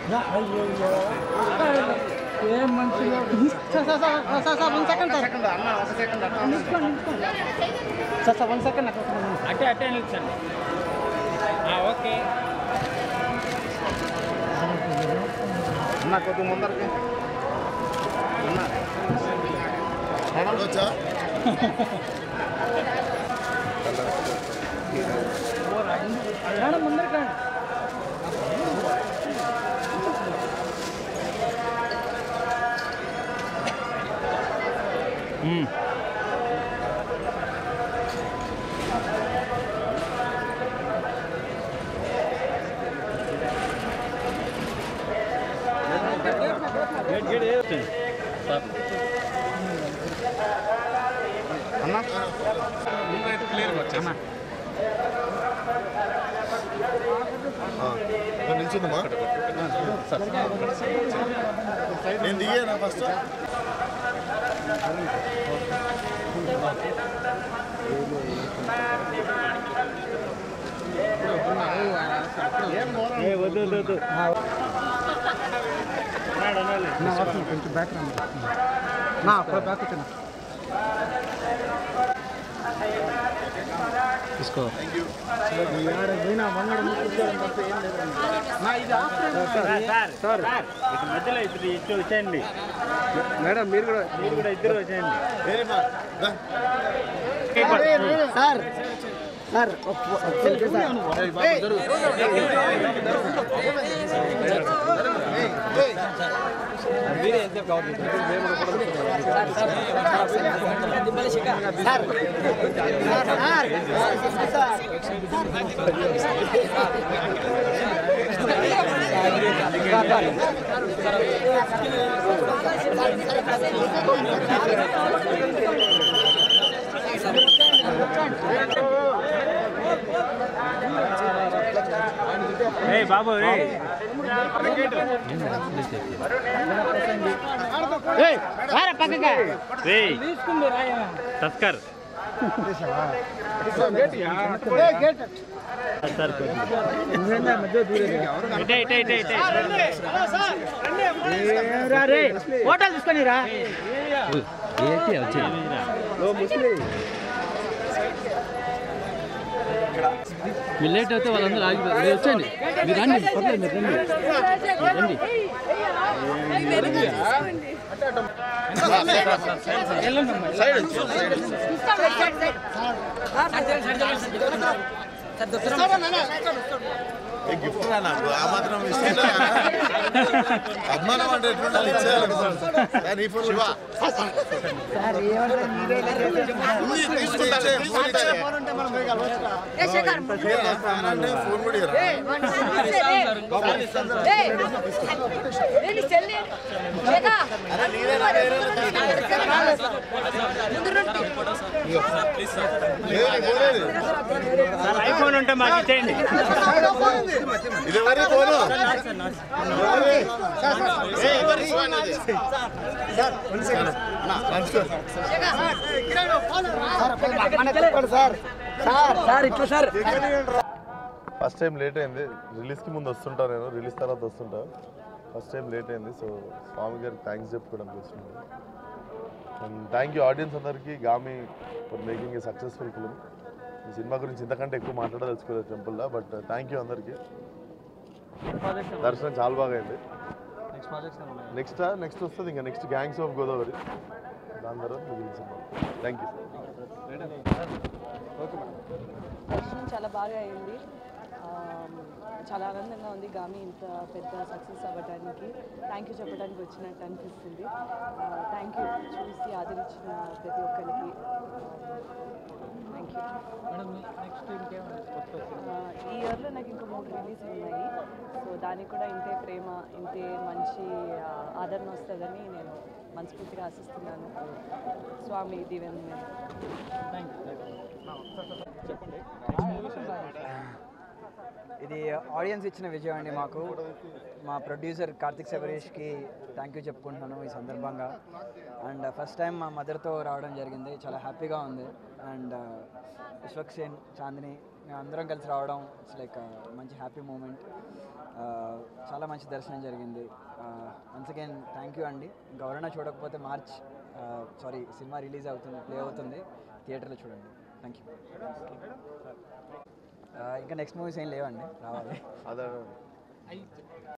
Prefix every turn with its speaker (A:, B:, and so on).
A: ఏం మనుషులు sir sir sir sir sir one second sir
B: అన్న ఒక సెకండ్ అట్లా
A: నిల్చుకోండి నిల్చుకోండి సార్ సార్ వన్ సెకండ్ అక్కడ
C: అట్టే అట్టే నిల్చండి ఆ, ఓకే
B: అన్న కొద్ది ముందరికి అన్న
D: వచ్చా
A: మేడం ముందరికి రండి
B: అన్న
D: నిల్చుందమ్మా నేను దిగానా ఫస్ట్
A: నా వస్తున్నా కొంచెం బ్యాక్ రండి నా అక్కడ బ్యాక్ వచ్చిన
C: తీసుకో సార్ సార్ ఇటు మధ్యలో ఇటు ఇటు వచ్చేయండి
B: మేడం మీరు కూడా
C: మీరు కూడా ఇద్దరు వచ్చేయండి
D: వెరీ ఫార్
A: సార్ సార్
C: ఏయ్ బాబు ఏయ్ ఏయ్ తస్కర్ సార్ ఇటే ఇటే ఇటే ఇటే
A: హోటల్ తీసుకొని రా
E: మీరు లేట్ అయితే వాళ్ళందరూ ఆగిపోతారు మీరు వచ్చేయండి మీరు రండి పర్లేదు మీరు రండి రండి
D: గిఫ్ట్ రా నాకు ఆ మాత్రం ఇష్టం అభిమానం అంటే ఎట్లుండాలి ఇచ్చేయాలి కానీ ఈ ఫోన్ శివ ఉంది, తీసుకుంటా, ఫోన్ ఇచ్చే. నా ఫ్యాన్ అంటే ఫోన్ కూడా ఇయ్యరా? లేదు, పోలేదు.
C: సార్ ఐఫోన్ ఉంటే మాకు ఇచ్చేయండి
D: ఇది ఎవరి ఫోను ఎవరి? ఏ, ఎవరి ఫోన్ ఇది?
A: సార్ సార్ సార్ ఇట్లా సార్
D: ఫస్ట్ టైం లేట్ అయింది రిలీజ్కి ముందు వస్తుంటా నేను రిలీజ్ తర్వాత వస్తుంటా ఫస్ట్ టైం లేట్ అయింది సో స్వామి గారికి థ్యాంక్స్ చెప్పుకోవడానికి వస్తుంది అండ్ థ్యాంక్ యూ ఆడియన్స్ అందరికీ గామి for making a successful film ఈ సినిమా గురించి ఇంతకంటే ఎక్కువ మాట్లాడదలుచుకోలేదు టెంపుల్లో బట్ థ్యాంక్ యూ అందరికీ దర్శనం చాలా బాగా అయింది నెక్స్ట్ నెక్స్ట్ వస్తుంది ఇంకా నెక్స్ట్ గ్యాంగ్స్ ఆఫ్ గోదావరి దాని తర్వాత మిగిలిన సినిమా థ్యాంక్ యూ
F: దర్శనం చాలా బాగా అయింది ఆమ్, చాలా ఆనందంగా ఉంది గామి ఇంత పెద్ద సక్సెస్ అవ్వడానికి థ్యాంక్ యూ చెప్పడానికి వచ్చినట్టు అనిపిస్తుంది థ్యాంక్ యూ చూసి ఆదరించిన ప్రతి ఒక్కరికి థ్యాంక్ యూ ఈ ఇయర్లో నాకు ఇంకా మూడు రిలీజ్ ఉన్నాయి సో దానికి కూడా ఇంతే ప్రేమ ఇంతే మంచి ఆ, ఆదరణ వస్తుందని నేను మనస్ఫూర్తిగా ఆశిస్తున్నాను స్వామి దీవెన మీద
G: ఇది ఆడియన్స్ ఇచ్చిన విజయం అండి మాకు మా ప్రొడ్యూసర్ కార్తిక్ శబరీష్కి థ్యాంక్ యూ చెప్పుకుంటున్నాను ఈ సందర్భంగా అండ్ ఫస్ట్ టైం మా మదర్తో రావడం జరిగింది చాలా హ్యాపీగా ఉంది అండ్ విశ్వక్ సేన్ చాందిని మేము అందరం కలిసి రావడం ఇట్స్ లైక్ మంచి హ్యాపీ మూమెంట్ చాలా మంచి దర్శనం జరిగింది వన్స్ అగైన్ థ్యాంక్ యూ అండి ఇంకా ఎవరైనా చూడకపోతే మార్చ్ సారీ సినిమా రిలీజ్ అవుతుంది ప్లే అవుతుంది థియేటర్లో చూడండి థ్యాంక్ యూ ఇంకా నెక్స్ట్ మూవీస్ ఏం లేవండి రావాలి
D: అదే